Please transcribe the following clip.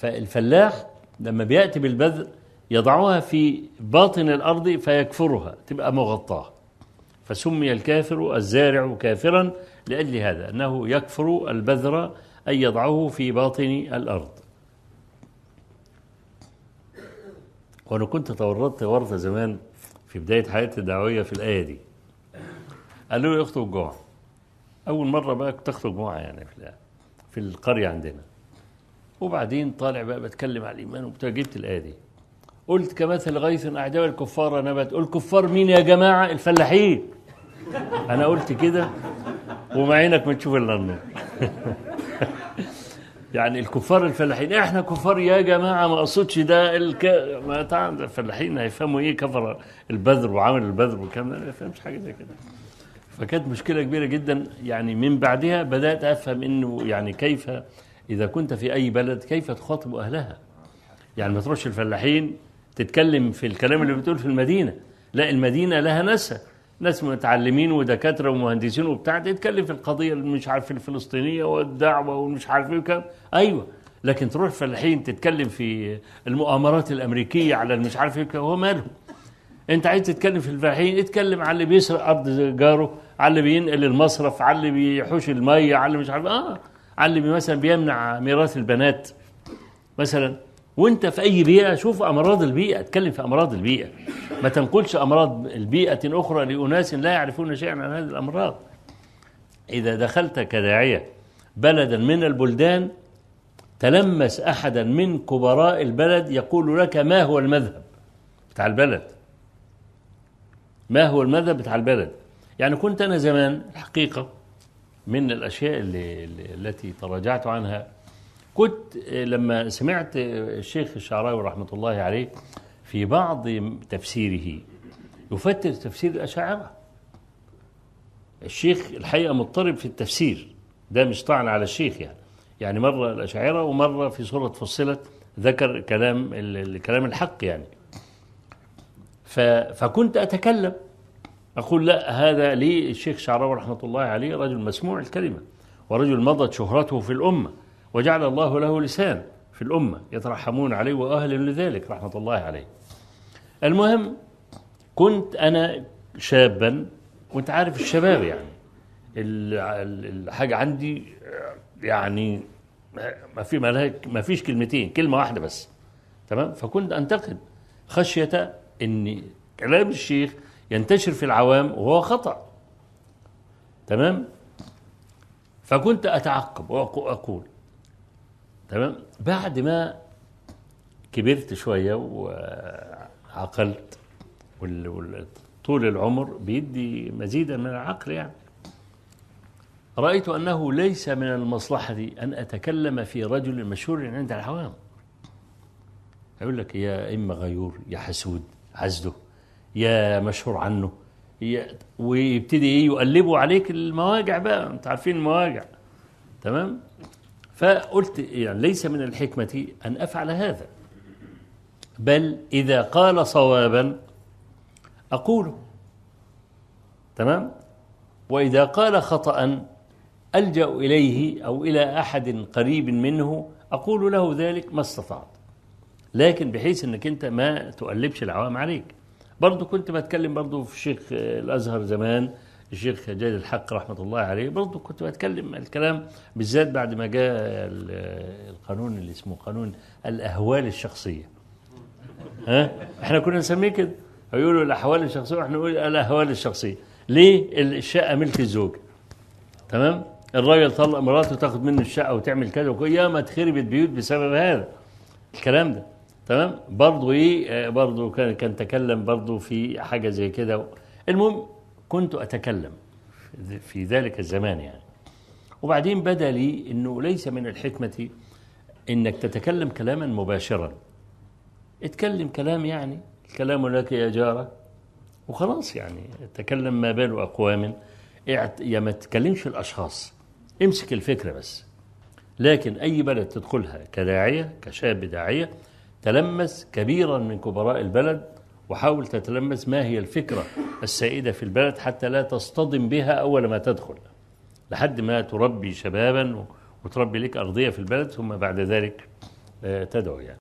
فالفلاح لما بيأتي بالبذر يضعها في باطن الأرض فيكفرها تبقى مغطاة فسمي الكافر الزارع كافرا لأجل هذا أنه يكفر البذر أن يضعه في باطن الأرض وأنا كنت تورطت ورطة زمان في بداية حياتي الدعوية في الآية دي قالوا لي اخطب الجمعة أول مرة بقى كنت أخطب جمعة يعني في, في القرية عندنا وبعدين طالع بقى بتكلم على الإيمان وبتاع جبت الآية دي قلت كمثل غيث أعجب الكفار نبات قلت كفار مين يا جماعة الفلاحين أنا قلت كده ومع عينك ما تشوف إلا النور يعني الكفار الفلاحين احنا كفار يا جماعه ما اقصدش ده الك... ما طبعا الفلاحين هيفهموا ايه كفر البذر وعمل البذر والكلام ده ما يفهمش حاجه زي كده فكانت مشكله كبيره جدا يعني من بعدها بدات افهم انه يعني كيف اذا كنت في اي بلد كيف تخاطب اهلها يعني ما تروحش الفلاحين تتكلم في الكلام اللي بتقول في المدينه لا المدينه لها ناسها ناس متعلمين ودكاتره ومهندسين وبتاع تتكلم في القضيه اللي مش عارف الفلسطينيه والدعوه ومش عارف ايه وكام ايوه لكن تروح الفلاحين تتكلم في المؤامرات الامريكيه على المش عارف ايه هو ماله انت عايز تتكلم في الفلاحين اتكلم على اللي بيسرق ارض جاره على اللي بينقل المصرف على اللي بيحوش الميه على اللي مش عارف اه على اللي مثلا بيمنع ميراث البنات مثلا وانت في اي بيئه شوف امراض البيئه اتكلم في امراض البيئه ما تنقلش امراض البيئه اخرى لاناس لا يعرفون شيئا عن هذه الامراض اذا دخلت كداعيه بلدا من البلدان تلمس احدا من كبراء البلد يقول لك ما هو المذهب بتاع البلد ما هو المذهب بتاع البلد يعني كنت انا زمان الحقيقه من الاشياء اللي التي تراجعت عنها كنت لما سمعت الشيخ الشعراوي رحمة الله عليه في بعض تفسيره يفتر تفسير الأشاعرة الشيخ الحقيقة مضطرب في التفسير ده مش طعن على الشيخ يعني يعني مرة الأشاعرة ومرة في سورة فصلت ذكر كلام الكلام الحق يعني فكنت أتكلم أقول لا هذا لي الشيخ الشعراوي رحمة الله عليه رجل مسموع الكلمة ورجل مضت شهرته في الأمة وجعل الله له لسان في الأمة يترحمون عليه وأهل لذلك رحمة الله عليه المهم كنت أنا شابا وانت عارف الشباب يعني الحاجة عندي يعني ما في ما فيش كلمتين كلمة واحدة بس تمام فكنت أنتقد خشية أن كلام الشيخ ينتشر في العوام وهو خطأ تمام فكنت أتعقب وأقول تمام بعد ما كبرت شوية وعقلت طول العمر بيدي مزيدا من العقل يعني رأيت أنه ليس من المصلحة أن أتكلم في رجل مشهور عند العوام يقول لك يا إما غيور يا حسود عزده يا مشهور عنه يا ويبتدي ايه يقلبوا عليك المواجع بقى انت عارفين المواجع تمام فقلت يعني ليس من الحكمة أن أفعل هذا بل إذا قال صوابا أقوله تمام وإذا قال خطأ ألجأ إليه أو إلى أحد قريب منه أقول له ذلك ما استطعت لكن بحيث أنك أنت ما تؤلبش العوام عليك برضو كنت بتكلم برضو في شيخ الأزهر زمان الشيخ جاد الحق رحمة الله عليه برضو كنت بتكلم الكلام بالذات بعد ما جاء القانون اللي اسمه قانون الأهوال الشخصية ها احنا كنا نسميه كده يقولوا الأحوال الشخصية واحنا نقول الأهوال الشخصية ليه الشقة ملك الزوج تمام الراجل طلق مراته تاخد منه الشقة وتعمل كذا وكذا يا ما تخربت بيوت بسبب هذا الكلام ده تمام برضه ايه برضه كان كان تكلم برضه في حاجة زي كده المهم كنت أتكلم في ذلك الزمان يعني وبعدين بدا لي أنه ليس من الحكمة أنك تتكلم كلاما مباشرا اتكلم كلام يعني الكلام لك يا جارة وخلاص يعني تكلم ما بال أقوام يا ما تتكلمش الأشخاص امسك الفكرة بس لكن أي بلد تدخلها كداعية كشاب داعية تلمس كبيرا من كبراء البلد وحاول تتلمس ما هي الفكرة السائدة في البلد حتى لا تصطدم بها أول ما تدخل لحد ما تربي شبابا وتربي لك أرضية في البلد ثم بعد ذلك آه، تدعو يعني